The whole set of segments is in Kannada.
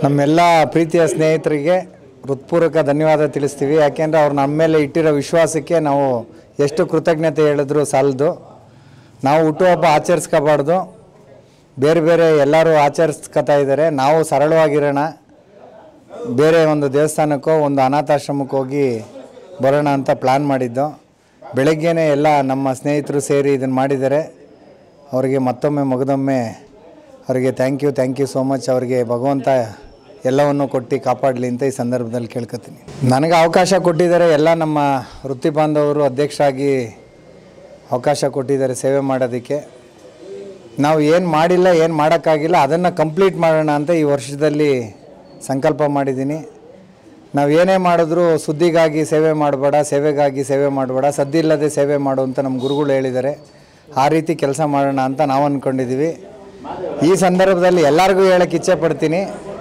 ನಮ್ಮೆಲ್ಲ ಪ್ರೀತಿಯ ಸ್ನೇಹಿತರಿಗೆ ಹೃತ್ಪೂರ್ವಕ ಧನ್ಯವಾದ ತಿಳಿಸ್ತೀವಿ ಯಾಕೆಂದರೆ ಅವ್ರು ನಮ್ಮ ಮೇಲೆ ಇಟ್ಟಿರೋ ವಿಶ್ವಾಸಕ್ಕೆ ನಾವು ಎಷ್ಟು ಕೃತಜ್ಞತೆ ಹೇಳಿದ್ರು ಸಾಲದು ನಾವು ಹುಟ್ಟುಹಬ್ಬ ಆಚರಿಸ್ಕೋಬಾರ್ದು ಬೇರೆ ಬೇರೆ ಎಲ್ಲರೂ ಆಚರಿಸ್ಕೊತಾ ಇದ್ದಾರೆ ನಾವು ಸರಳವಾಗಿರೋಣ ಬೇರೆ ಒಂದು ದೇವಸ್ಥಾನಕ್ಕೋ ಒಂದು ಅನಾಥಾಶ್ರಮಕ್ಕೆ ಹೋಗಿ ಬರೋಣ ಅಂತ ಪ್ಲ್ಯಾನ್ ಮಾಡಿದ್ದು ಬೆಳಗ್ಗೆನೇ ಎಲ್ಲ ನಮ್ಮ ಸ್ನೇಹಿತರು ಸೇರಿ ಇದನ್ನು ಮಾಡಿದ್ದಾರೆ ಅವರಿಗೆ ಮತ್ತೊಮ್ಮೆ ಮಗದೊಮ್ಮೆ ಅವರಿಗೆ thank you thank you so much ಅವರಿಗೆ ಭಗವಂತ ಎಲ್ಲವನ್ನು ಕೊಟ್ಟು ಕಾಪಾಡಲಿ ಅಂತ ಈ ಸಂದರ್ಭದಲ್ಲಿ ಕೇಳ್ಕೊತೀನಿ ನನಗೆ ಅವಕಾಶ ಕೊಟ್ಟಿದ್ದಾರೆ ಎಲ್ಲ ನಮ್ಮ ವೃತ್ತಿ ಬಾಂಧವರು ಅಧ್ಯಕ್ಷರಾಗಿ ಅವಕಾಶ ಕೊಟ್ಟಿದ್ದಾರೆ ಸೇವೆ ಮಾಡೋದಕ್ಕೆ ನಾವು ಏನು ಮಾಡಿಲ್ಲ ಏನು ಮಾಡೋಕ್ಕಾಗಿಲ್ಲ ಅದನ್ನು ಕಂಪ್ಲೀಟ್ ಮಾಡೋಣ ಅಂತ ಈ ವರ್ಷದಲ್ಲಿ ಸಂಕಲ್ಪ ಮಾಡಿದ್ದೀನಿ ನಾವು ಏನೇ ಮಾಡಿದ್ರೂ ಸುದ್ದಿಗಾಗಿ ಸೇವೆ ಮಾಡಬೇಡ ಸೇವೆಗಾಗಿ ಸೇವೆ ಮಾಡಬೇಡ ಸದ್ದಿಲ್ಲದೆ ಸೇವೆ ಮಾಡು ಅಂತ ನಮ್ಮ ಗುರುಗಳು ಹೇಳಿದ್ದಾರೆ ಆ ರೀತಿ ಕೆಲಸ ಮಾಡೋಣ ಅಂತ ನಾವು ಅಂದ್ಕೊಂಡಿದ್ದೀವಿ ಈ ಸಂದರ್ಭದಲ್ಲಿ ಎಲ್ಲರಿಗೂ ಹೇಳಕ್ಕೆ ಇಚ್ಛೆ ಪಡ್ತೀನಿ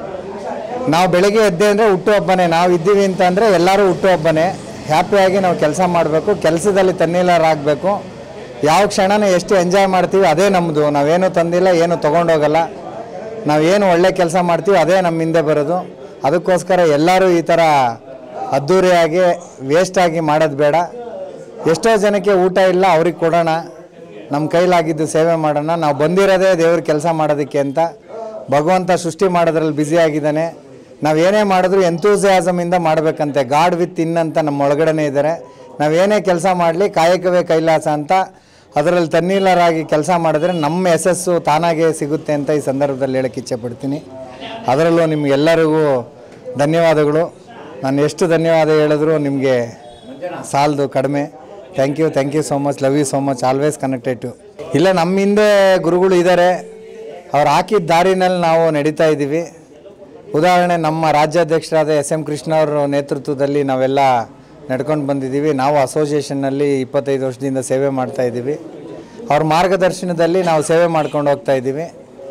ನಾವು ಬೆಳಗ್ಗೆ ಎದ್ದೆ ಅಂದರೆ ಹುಟ್ಟುಹಬ್ಬನೇ ನಾವು ಇದ್ದೀವಿ ಅಂತಂದರೆ ಎಲ್ಲರೂ ಹುಟ್ಟುಹಬ್ಬನೇ ಹ್ಯಾಪಿಯಾಗಿ ನಾವು ಕೆಲಸ ಮಾಡಬೇಕು ಕೆಲಸದಲ್ಲಿ ತನ್ನಿಲಾರಾಗಬೇಕು ಯಾವ ಕ್ಷಣನ ಎಷ್ಟು ಎಂಜಾಯ್ ಮಾಡ್ತೀವಿ ಅದೇ ನಮ್ಮದು ನಾವೇನು ತಂದಿಲ್ಲ ಏನು ತೊಗೊಂಡೋಗಲ್ಲ ನಾವೇನು ಒಳ್ಳೆ ಕೆಲಸ ಮಾಡ್ತೀವಿ ಅದೇ ನಮ್ಮ ಹಿಂದೆ ಬರೋದು ಅದಕ್ಕೋಸ್ಕರ ಎಲ್ಲರೂ ಈ ಥರ ಅದ್ಧೂರಿಯಾಗಿ ವೇಸ್ಟಾಗಿ ಮಾಡೋದು ಬೇಡ ಎಷ್ಟೋ ಜನಕ್ಕೆ ಊಟ ಇಲ್ಲ ಅವ್ರಿಗೆ ಕೊಡೋಣ ನಮ್ಮ ಕೈಲಾಗಿದ್ದು ಸೇವೆ ಮಾಡೋಣ ನಾವು ಬಂದಿರೋದೇ ದೇವ್ರ ಕೆಲಸ ಮಾಡೋದಕ್ಕೆ ಅಂತ ಭಗವಂತ ಸೃಷ್ಟಿ ಮಾಡೋದ್ರಲ್ಲಿ ಬ್ಯುಸಿ ಆಗಿದ್ದಾನೆ ನಾವು ಏನೇ ಮಾಡಿದ್ರು ಎಂತೂಸಿಯಾಸಮಿಂದ ಮಾಡಬೇಕಂತೆ ಗಾಡ್ ವಿತ್ ಇನ್ ಅಂತ ನಮ್ಮ ಒಳಗಡೆನೇ ಇದ್ದಾರೆ ನಾವೇನೇ ಕೆಲಸ ಮಾಡಲಿ ಕಾಯಕವೇ ಕೈಲಾಸ ಅಂತ ಅದರಲ್ಲಿ ತನ್ನೀಲರಾಗಿ ಕೆಲಸ ಮಾಡಿದ್ರೆ ನಮ್ಮ ಯಶಸ್ಸು ತಾನಾಗೇ ಸಿಗುತ್ತೆ ಅಂತ ಈ ಸಂದರ್ಭದಲ್ಲಿ ಹೇಳಕ್ಕೆ ಇಚ್ಛೆ ಪಡ್ತೀನಿ ಅದರಲ್ಲೂ ನಿಮಗೆಲ್ಲರಿಗೂ ಧನ್ಯವಾದಗಳು ನಾನು ಎಷ್ಟು ಧನ್ಯವಾದ ಹೇಳಿದ್ರು ನಿಮಗೆ ಸಾಲದು ಕಡಿಮೆ thank you thank you so much love you so much always connected to ಇಲ್ಲ ನಮ್ಮ ಹಿಂದೆ ಗುರುಗಳು ಇದ್ದಾರೆ ಅವ್ರು ಹಾಕಿದ ದಾರಿನಲ್ಲಿ ನಾವು ನಡೀತಾ ಇದ್ದೀವಿ ಉದಾಹರಣೆ ನಮ್ಮ ರಾಜ್ಯಾಧ್ಯಕ್ಷರಾದ ಎಸ್ ಎಂ ಕೃಷ್ಣ ಅವರ ನೇತೃತ್ವದಲ್ಲಿ ನಾವೆಲ್ಲ ನಡ್ಕೊಂಡು ಬಂದಿದ್ದೀವಿ ನಾವು ಅಸೋಸಿಯೇಷನ್ನಲ್ಲಿ ಇಪ್ಪತ್ತೈದು ವರ್ಷದಿಂದ ಸೇವೆ ಮಾಡ್ತಾ ಇದ್ದೀವಿ ಅವ್ರ ಮಾರ್ಗದರ್ಶನದಲ್ಲಿ ನಾವು ಸೇವೆ ಮಾಡ್ಕೊಂಡು ಹೋಗ್ತಾ ಇದ್ದೀವಿ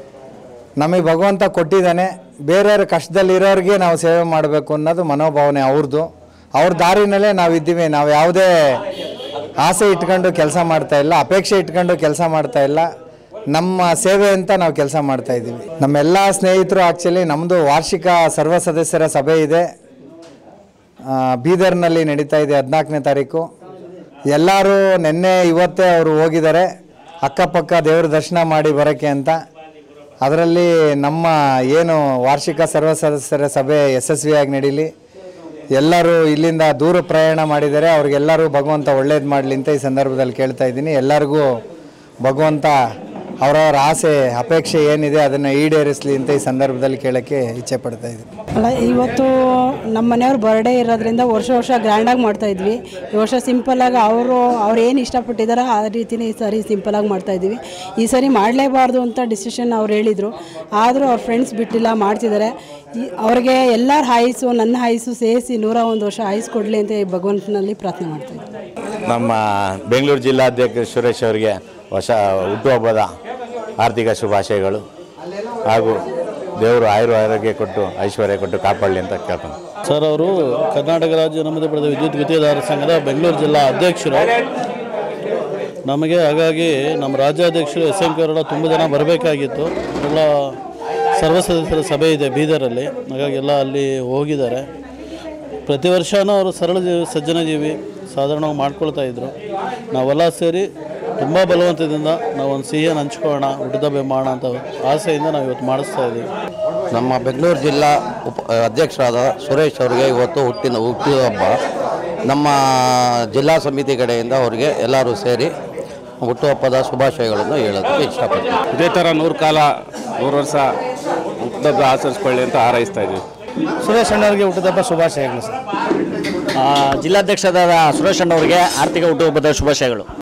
ನಮಗೆ ಭಗವಂತ ಕೊಟ್ಟಿದ್ದಾನೆ ಬೇರೆಯವ್ರ ಕಷ್ಟದಲ್ಲಿರೋರಿಗೆ ನಾವು ಸೇವೆ ಮಾಡಬೇಕು ಅನ್ನೋದು ಮನೋಭಾವನೆ ಅವ್ರದ್ದು ಅವ್ರ ದಾರಿನಲ್ಲೇ ನಾವು ಇದ್ದೀವಿ ನಾವು ಯಾವುದೇ ಆಸೆ ಇಟ್ಕೊಂಡು ಕೆಲಸ ಮಾಡ್ತಾ ಇಲ್ಲ ಅಪೇಕ್ಷೆ ಇಟ್ಕೊಂಡು ಕೆಲಸ ಮಾಡ್ತಾ ಇಲ್ಲ ನಮ್ಮ ಸೇವೆ ಅಂತ ನಾವು ಕೆಲಸ ಮಾಡ್ತಾ ಇದ್ದೀವಿ ನಮ್ಮೆಲ್ಲ ಸ್ನೇಹಿತರು ಆ್ಯಕ್ಚುಲಿ ನಮ್ಮದು ವಾರ್ಷಿಕ ಸರ್ವ ಸದಸ್ಯರ ಸಭೆ ಇದೆ ಆ, ಬೀದರ್ನಲ್ಲಿ ನಡೀತಾ ಇದೆ ಹದಿನಾಲ್ಕನೇ ತಾರೀಕು ಎಲ್ಲರೂ ನಿನ್ನೆ ಇವತ್ತೇ ಅವರು ಹೋಗಿದ್ದಾರೆ ಅಕ್ಕಪಕ್ಕ ದೇವ್ರ ದರ್ಶನ ಮಾಡಿ ಬರೋಕ್ಕೆ ಅಂತ ಅದರಲ್ಲಿ ನಮ್ಮ ಏನು ವಾರ್ಷಿಕ ಸರ್ವ ಸದಸ್ಯರ ಸಭೆ ಯಶಸ್ವಿಯಾಗಿ ನಡೀಲಿ ಎಲ್ಲರೂ ಇಲ್ಲಿಂದ ದೂರ ಪ್ರಯಾಣ ಮಾಡಿದ್ದಾರೆ ಅವ್ರಿಗೆಲ್ಲರೂ ಭಗವಂತ ಒಳ್ಳೇದು ಮಾಡಲಿ ಅಂತ ಈ ಸಂದರ್ಭದಲ್ಲಿ ಕೇಳ್ತಾ ಇದ್ದೀನಿ ಎಲ್ಲರಿಗೂ ಭಗವಂತ ಅವರವರ ಆಸೆ ಅಪೇಕ್ಷೆ ಏನಿದೆ ಅದನ್ನು ಈಡೇರಿಸಲಿ ಅಂತ ಈ ಸಂದರ್ಭದಲ್ಲಿ ಕೇಳೋಕ್ಕೆ ಇಚ್ಛೆ ಪಡ್ತಾ ಇದ್ದೀನಿ ಅಲ್ಲ ಇವತ್ತು ನಮ್ಮ ಮನೆಯವ್ರ ಬರ್ಡೇ ಇರೋದ್ರಿಂದ ವರ್ಷ ವರ್ಷ ಗ್ರ್ಯಾಂಡಾಗಿ ಮಾಡ್ತಾಯಿದ್ವಿ ಈ ವರ್ಷ ಸಿಂಪಲ್ಲಾಗಿ ಅವರು ಅವ್ರು ಏನು ಇಷ್ಟಪಟ್ಟಿದ್ದಾರೋ ಆ ರೀತಿನೇ ಈ ಸಾರಿ ಸಿಂಪಲಾಗಿ ಮಾಡ್ತಾಯಿದ್ವಿ ಈ ಸರಿ ಮಾಡಲೇಬಾರ್ದು ಅಂತ ಡಿಸಿಷನ್ ಅವ್ರು ಹೇಳಿದರು ಆದರೂ ಅವ್ರ ಫ್ರೆಂಡ್ಸ್ ಬಿಟ್ಟಿಲ್ಲ ಮಾಡ್ತಿದ್ದಾರೆ ಈ ಅವ್ರಿಗೆ ಎಲ್ಲರ ಆಯುಸ್ಸು ನನ್ನ ಆಯುಸ್ಸು ಸೇರಿಸಿ ನೂರ ಒಂದು ವರ್ಷ ಆಯುಸ್ ಕೊಡಲಿ ಅಂತ ಈ ಭಗವಂತನಲ್ಲಿ ಪ್ರಾರ್ಥನೆ ಮಾಡ್ತಾಯಿದ್ವಿ ನಮ್ಮ ಬೆಂಗಳೂರು ಜಿಲ್ಲಾಧ್ಯಕ್ಷ ಸುರೇಶ್ ಅವರಿಗೆ ಹೊಸ ಹುಟ್ಟುಹಬ್ಬದ ಆರ್ಥಿಕ ಶುಭಾಶಯಗಳು ಹಾಗೂ ದೇವರು ಆಯುರ್ ಆರೋಗ್ಯ ಕೊಟ್ಟು ಐಶ್ವರ್ಯ ಕೊಟ್ಟು ಕಾಪಾಡಲಿ ಅಂತ ಕೇಳ್ಕೊಂಡು ಸರ್ ಅವರು ಕರ್ನಾಟಕ ರಾಜ್ಯ ನಮ್ಮದೇ ಪಡೆದ ವಿದ್ಯುತ್ ಗುತ್ತಿಗೆದಾರ ಸಂಘದ ಬೆಂಗಳೂರು ಜಿಲ್ಲಾ ಅಧ್ಯಕ್ಷರು ನಮಗೆ ಹಾಗಾಗಿ ನಮ್ಮ ರಾಜ್ಯಾಧ್ಯಕ್ಷರು ಎಸ್ ಎಂ ಕೇರಳ ತುಂಬ ಜನ ಬರಬೇಕಾಗಿತ್ತು ಎಲ್ಲ ಸರ್ವ ಸದಸ್ಯರ ಸಭೆ ಇದೆ ಬೀದರಲ್ಲಿ ಹಾಗಾಗಿ ಎಲ್ಲ ಅಲ್ಲಿ ಹೋಗಿದ್ದಾರೆ ಪ್ರತಿ ವರ್ಷವೂ ಅವರು ಸರಳ ಜೀವಿ ಸಜ್ಜನ ಜೀವಿ ಸಾಧಾರಣವಾಗಿ ಮಾಡ್ಕೊಳ್ತಾ ಇದ್ರು ನಾವೆಲ್ಲ ಸೇರಿ ತುಂಬ ಬಲವಂತದಿಂದ ನಾವು ಒಂದು ಸಿಹಿಯನ್ನು ಹಂಚ್ಕೊಳ್ಳೋಣ ಹುಟ್ಟಿದಬ್ಬೆ ಮಾಡೋಣ ಅಂತ ಆಸೆಯಿಂದ ನಾವು ಇವತ್ತು ಮಾಡಿಸ್ತಾ ಇದ್ದೀವಿ ನಮ್ಮ ಬೆಂಗಳೂರು ಜಿಲ್ಲಾ ಉಪ ಅಧ್ಯಕ್ಷರಾದ ಸುರೇಶ್ ಅವರಿಗೆ ಇವತ್ತು ಹುಟ್ಟಿನ ಹುಟ್ಟುಹಬ್ಬ ನಮ್ಮ ಜಿಲ್ಲಾ ಸಮಿತಿ ಕಡೆಯಿಂದ ಅವರಿಗೆ ಎಲ್ಲರೂ ಸೇರಿ ಹುಟ್ಟುಹಬ್ಬದ ಶುಭಾಶಯಗಳನ್ನು ಹೇಳೋದಕ್ಕೆ ಇಷ್ಟಪಡ್ತೀನಿ ಇದೇ ಥರ ನೂರು ಕಾಲ ನೂರು ವರ್ಷ ಹುಟ್ಟುಹಬ್ಬ ಆಚರಿಸ್ಕೊಳ್ಳಿ ಅಂತ ಹಾರೈಸ್ತಾ ಇದ್ದೀವಿ ಸುರೇಶ್ ಅಣ್ಣವರಿಗೆ ಹುಟ್ಟಿದಬ್ಬ ಶುಭಾಶಯಗಳು ಸರ್ ಜಿಲ್ಲಾಧ್ಯಕ್ಷರಾದ ಸುರೇಶ್ ಅಣ್ಣವರಿಗೆ ಆರ್ಥಿಕ ಹುಟ್ಟುಹಬ್ಬದ ಶುಭಾಶಯಗಳು